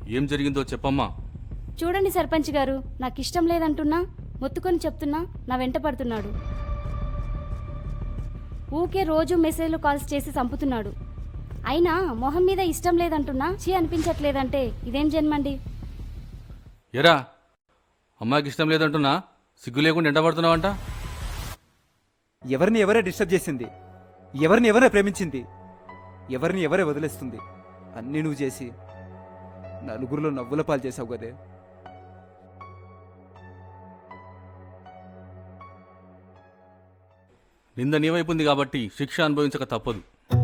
ఏం జరిగిందో చెప్పమ్మా చూడండి సర్పంచ్ గారు నాకు ఇష్టం లేదంటున్నా మొత్తుకొని చెప్తున్నా నా వెంట పడుతున్నాడు ఊకే రోజు మెసేజ్లు కాల్స్ చేసి చంపుతున్నాడు అయినా మొహం మీద ఇష్టం లేదంటున్నా చీ అనిపించట్లేదంటే ఇదేం జన్మండి ఎరా అమ్మాయికి ఇష్టం లేదంటున్నా సిగ్గు లేకుండా ఎండబడుతున్నావంట ఎవరిని ఎవరే డిస్టర్బ్ చేసింది ఎవరిని ఎవరే ప్రేమించింది ఎవరిని ఎవరే వదిలేస్తుంది అన్నీ నువ్వు చేసి నలుగురిలో నవ్వుల పాలు చేసావు కదే నింద నీ వైపు ఉంది కాబట్టి శిక్ష అనుభవించక తప్పదు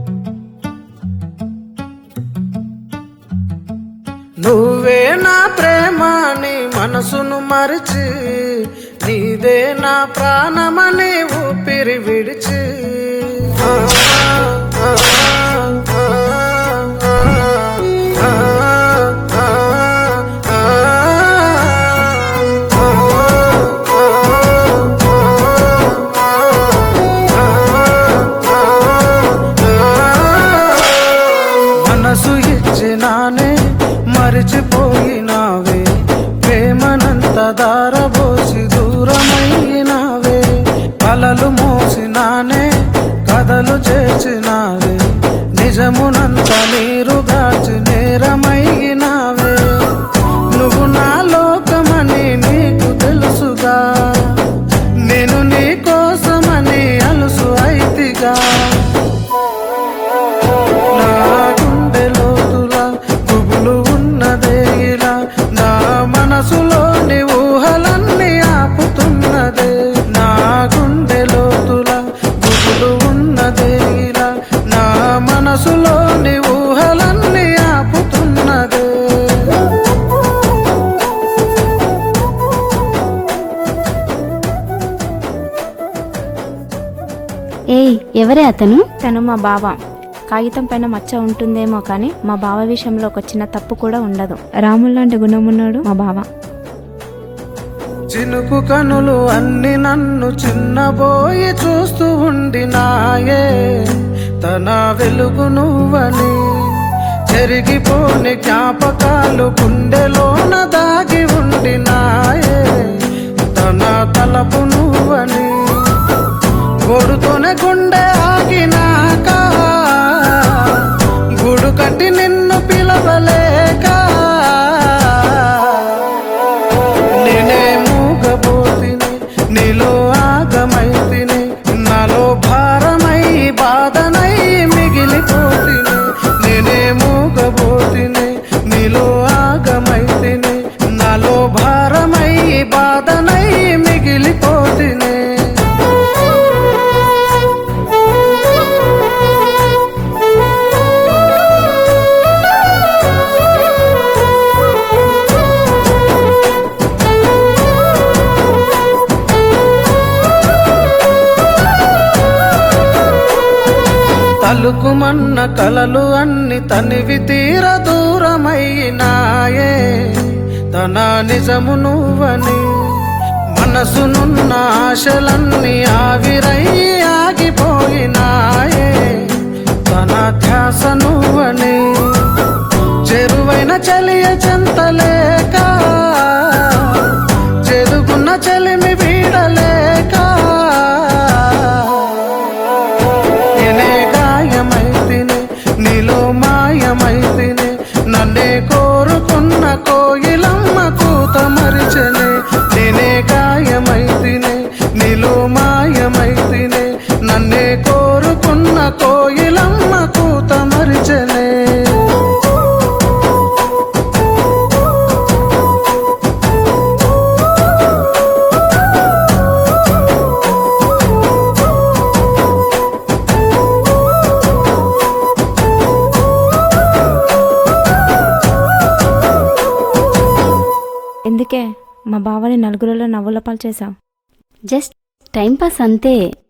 నువ్వే నా ప్రేమని మనసును మరిచి నీదే నా ప్రాణమని ఊపిరి విడిచి ఆ, ఆ, ఆ, ఆ, ఆ, ఆ, మనసు ఇచ్చినానే మరిచిపోయినావే ప్రేమనంత దారబోసి దూరమైనావే కలలు మోసినానే కథలు చేసినావే నిజమునంత నీరు గాచి నేరమైనావే నువ్వు నా లోకమని నీకు తెలుసుగా నేను నీ కోసమని అలుసు అయితిగా నా గుండె లోతులా గుబులు ఉన్నదే ఇలా నా మనసులోని ఊహలన్నీ ఆపుతున్నదే నా గుండె లోతులా గుబులు ఉన్నదే ఇలా నా మనసులోని ఊహలన్నీ ఆపుతున్నదే ఏయ్ ఎవరే అతను తను మా బావ కాగితం పైన మచ్చ ఉంటుందేమో కానీ మా బావ విషయంలో ఒక చిన్న తప్పు కూడా ఉండదు రాముల్ లాంటి గుణం ఉన్నాడు మా బావ చినుకు కనులు అన్ని నన్ను చిన్నబోయి చూస్తూ ఉండినాయే తన వెలుగు నువ్వని చెరిగిపోని జ్ఞాపకాలు గుండెలోన దాగి ఉండినాయే తన తలపు నువ్వని గొడుతోనే గుండె ఆగినాక గుడు కట్టి నిన్ను పిలవలేక నేనే మూగబోతిని నీలో ఆగమైతిని నాలో భారమై బాధనై మిగిలిపోతిని నేనే మూగబోతిని నీలో ఆగమైతిని నాలో భారమై బాధనై మిగిలిపోతిని తలుకుమన్న కలలు అన్ని తనివి తీర దూరమైనాయే తన నిజము నువ్వని మనసునున్న ఆశలన్నీ ఆవిరై ఆగిపోయినాయే తన ధ్యాస నువ్వని చెరువైన చలియ చెంతలేక చెదుకున్న చలిమి వీడలేక నేనే గాయమైతిని నీలో మాయమైతిని నన్నే కోరుకున్న కోయిలమ్మ కూత మరిచనే నేనే గాయమైతిని నీలో మాయమైతిని నన్నే కోరుకున్న కోయిలమ్మ కూత మరిచనే ఎందుకే మా బావని నలుగురిలో నవ్వుల పాలు చేశావు జస్ట్ టైం పాస్ అంతే